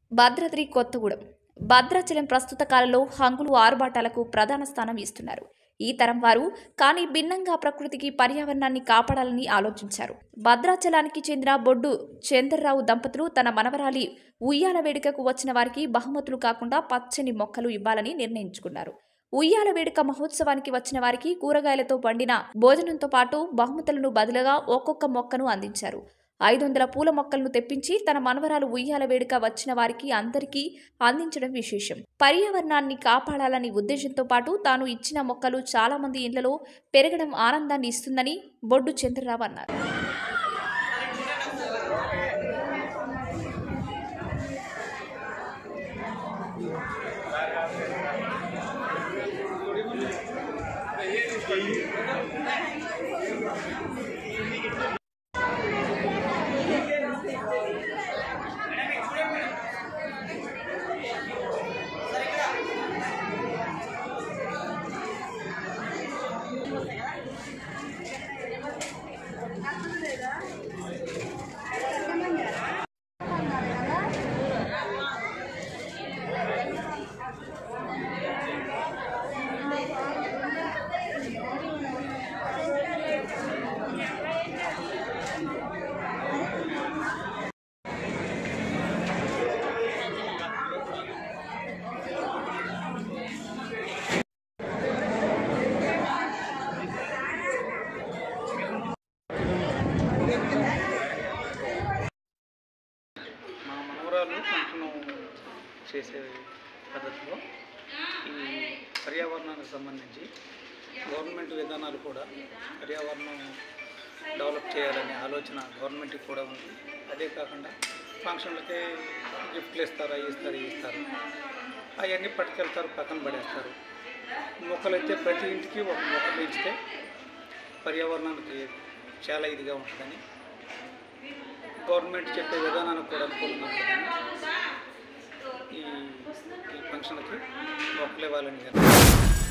భద్రాద్రి కొత్తగూడెం భద్రాచలం ప్రస్తుత కాలంలో హంగులు ఆరుబాటాలకు ప్రధాన స్థానం ఇస్తున్నారు ఈ తరం వారు కానీ భిన్నంగా ప్రకృతికి పర్యావరణాన్ని కాపాడాలని ఆలోచించారు భద్రాచలానికి చెందిన బొడ్డు చంద్రరావు దంపతులు తన మనవరాలి ఉయ్యాల వేడుకకు వచ్చిన వారికి బహుమతులు కాకుండా పచ్చని మొక్కలు ఇవ్వాలని నిర్ణయించుకున్నారు ఉయ్యాల వేడుక మహోత్సవానికి వచ్చిన వారికి కూరగాయలతో పండిన భోజనంతో పాటు బహుమతులను బదులుగా ఒక్కొక్క మొక్కను అందించారు ఐదు వందల పూల మొక్కలను తెప్పించి తన మనవరాలు ఉయ్యాల వేడుక వచ్చిన వారికి అందరికీ అందించడం విశేషం పర్యావరణాన్ని కాపాడాలని ఉద్దేశంతో పాటు తాను ఇచ్చిన మొక్కలు చాలా మంది ఇళ్లలో పెరగడం ఆనందాన్ని ఇస్తుందని బొడ్డు చంద్రరావు అన్నారు మా మనవరాలు ఫంక్షన్ చేసే పద్ధతిలో ఈ పర్యావరణానికి సంబంధించి గవర్నమెంట్ విధానాలు కూడా పర్యావరణం డెవలప్ చేయాలనే ఆలోచన గవర్నమెంట్కి కూడా ఉంది అదే కాకుండా ఫంక్షన్లకే గిఫ్ట్లు ఇస్తారు అవి ఇస్తారు ఇవి ఇస్తారు అవన్నీ పట్టుకెళ్తారు పక్కన పడేస్తారు మొక్కలైతే ప్రతి ఇంటికి ఒక మొక్క పెంచితే పర్యావరణానికి చాలా ఇదిగా ఉంటుందని గవర్నమెంట్ చెప్పే విధానానికి కూడా అనుకూలంగా ఉంటుందని ఈ ఈ ఫంక్షన్కి మొక్కలు ఇవ్వాలని నిర్ణయించారు.